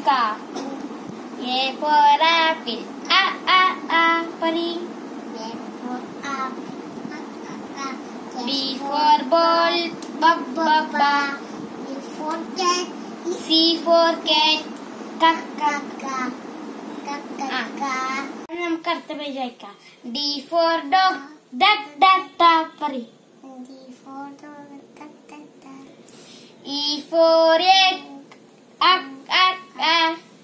പഠിക്കാ A four apple ആ ആ ആ പറി ബി ഫോർ ബോൾ ബ ബ ബ സി ഫോർ കാറ്റ് നമുക്ക് അടുത്ത പേജ് വായിക്കാം D for dog duck duck duck പറി ഇ ഫോർ എഗ് അക് അക് ആ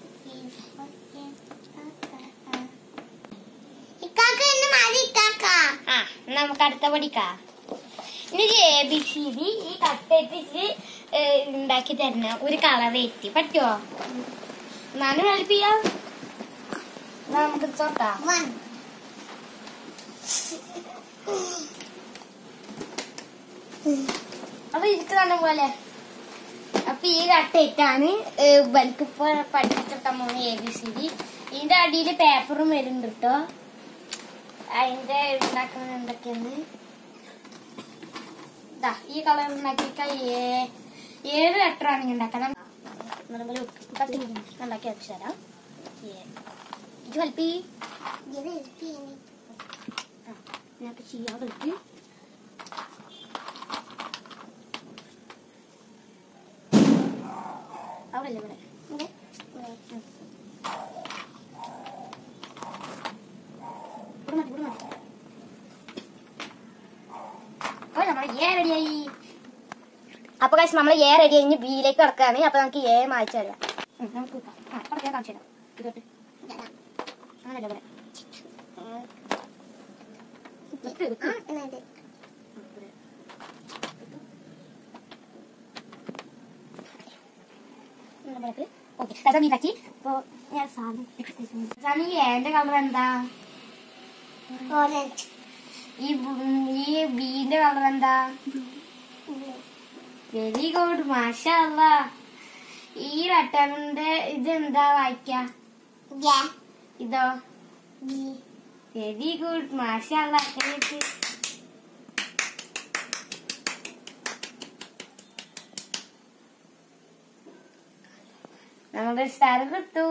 ആ എന്നാ നമുക്ക് അടുത്ത പഠിക്കാം ഇനി എ ബി സി ഡി ഈ കട്ടേറ്റ് ഉണ്ടാക്കി തരുന്ന ഒരു കളർ എത്തി പറ്റുമോ എന്നാലും ഹെൽപ്പ് ചെയ്യാം എന്നാ നമുക്ക് ചോട്ടാ അപ്പൊ ഇരിക്ക് തന്നെ പോലെ അപ്പൊ ഈ കട്ടയിട്ടാണ് ബൽക്ക് ഇപ്പൊ പഠിപ്പിച്ചിട്ട മോന് എ ബി സി ഡി ഇതിന്റെ അടിയിൽ പേപ്പറും വരുന്നുണ്ട് കേട്ടോ അതിന്റെ ഉണ്ടാക്കുന്നത് എന്തൊക്കെയാണ് ദാ ഈ കളർ ഉണ്ടാക്കിയ ഏത് ലെറ്റർ ആണെങ്കിൽ ഉണ്ടാക്കാം ഉണ്ടാക്കി വെച്ച് തരാം ഇത് ഹെൽപ്പ് ഞങ്ങൾക്ക് ചെയ്യാൻ പറ്റും അവിടെ ഇവിടെ ഇവിടെ ഇവിടെ മതി ഇവിടെ മതി അപ്പോൾ നമ്മൾ എ റെഡിയായി അപ്പൊ കഴിച്ച് നമ്മൾ എ റെഡി കഴിഞ്ഞ് ബിയിലേക്ക് കിടക്കുകയാണ് അപ്പൊ നമുക്ക് എ മായ്ച്ചു തരാം ഉം, നമുക്ക് വെക്കാം. ആ അവിടെ ഞാൻ കാണിച്ചു തരാം ഇതോട്ട് അങ്ങനല്ല ഇവിടെ വെക്ക്, വെക്ക്. ആ, ഇവിടെ. ഉം, ഇവിടെ വെക്ക്. ഓക്കേ കഥ വീട്ടാക്കി അപ്പൊ ഞാൻ സാധനം സാധനം ഈ എന്റെ കളർ എന്താ ഈ ബ്- ഈ ബീന്റെ കളർ എന്താ വെരി ഗുഡ് മാഷല്ല ഈ ലെറ്ററിന്റെ ഇതെന്താ വായിക്ക ഇതോ വെരി ഗുഡ് മാഷല്ല നമ്മുടെ സ്റ്റാർ കിട്ടു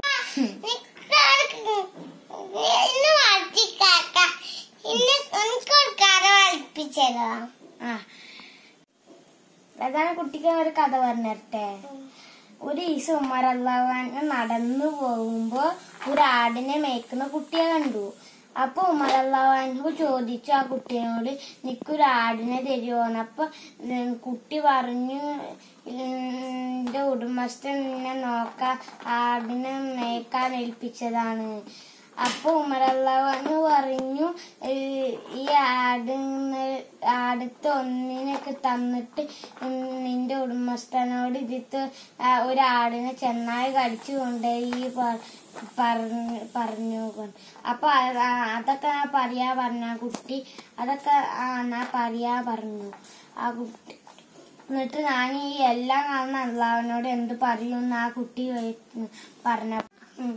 ആ അതാണ് കുട്ടിക്ക് ഒരു കഥ പറഞ്ഞിരട്ടെ ഒരു ഈസ് ഉമ്മർ അള്ളാഹുവാൻ നടന്നു പോകുമ്പോ ഒരു ആടിനെ മേക്കുന്ന കുട്ടിയെ കണ്ടു അപ്പൊ ഉമർ അള്ളാഹു ചോദിച്ചു ആ കുട്ടിയോട് നിക്കൊരു ആടിനെ തരുമോന്ന് അപ്പൊ ഉം, കുട്ടി പറഞ്ഞു എന്റെ ഉടമസ്ഥൻ നിന്നെ നോക്കാൻ ആടിനെ മേക്കാൻ ഏൽപ്പിച്ചതാണ് അപ്പൊ ഉമർ അള്ളാഹു പറഞ്ഞു "ഏഹ്, ഈ ആടിന് ആടത്ത് ഒന്നിനൊക്കെ തന്നിട്ട് ഉം നിന്റെ ഉടമസ്ഥനോട് ഇതിത്ത് ആ ഒരു ആടിനെ ചെന്നായി കടിച്ചു കൊണ്ടുപോയി പ- പറഞ്ഞ് പറഞ്ഞു കൊണ്ട്. അപ്പൊ അ- ആ അതൊക്കെ ഞാൻ പറയാ പറഞ്ഞ ആ കുട്ടി അതൊക്കെ ആ ഞാൻ പറയാ പറഞ്ഞു ആ കുട്ടി എന്നിട്ട് ഞാൻ ഈ എല്ലാം കാണുന്ന അള്ളാവിനോട് എന്ത് പറയും ആ കുട്ടി പറഞ്ഞ ഉം.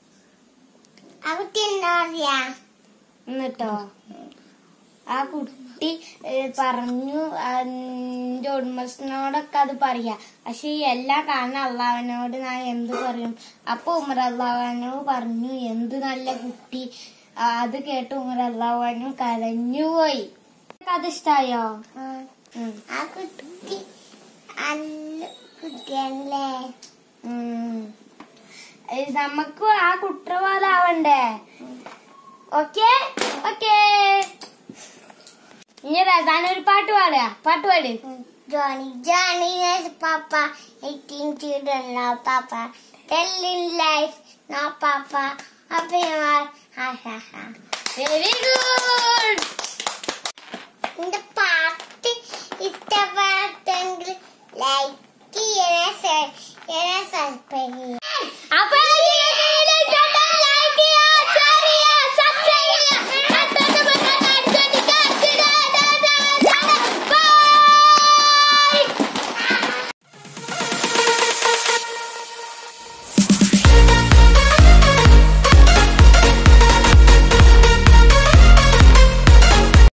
എന്നിട്ടോ ആ കുട്ടി ഏ, പറഞ്ഞു ആ, എന്റെ ഉടമസ്ഥനോടൊക്കെ അത് പറയാ പക്ഷെ ഈ എല്ലാം കാണുന്ന അള്ളാവനോട് ഞാൻ എന്ത് പറയും അപ്പൊ ഉമർ അള്ളാവാനോ പറഞ്ഞു എന്ത് നല്ല കുട്ടി ആ, അത് കേട്ട് ഉമർ അള്ളാവാനും കരഞ്ഞുപോയി അത് ഇഷ്ടായോ ഉം. ആ കുട്ടി നല്ല കുട്ടിയല്ലേ ഉം. ഏ, നമുക്ക് ആ കുട്ടർ പോലെ ആവണ്ടേ ഓക്കെ ഓക്കെ ഇനി റസാന ഒരു പാട്ട് പാടുക പാട്ട് പാട് Johnny, Johnny is Papa, 18 children, no Papa. Telling life, no Papa. Happy heart, ha ha ha. Very good இந்த பாட்டு இஷ்டப்பட்டெങ്കിൽ ലൈക്ക് ചെയ്യണേ ഷെയർ ചെയ്യണേ സബ്സ്ക്രൈബ് ചെയ്യണേ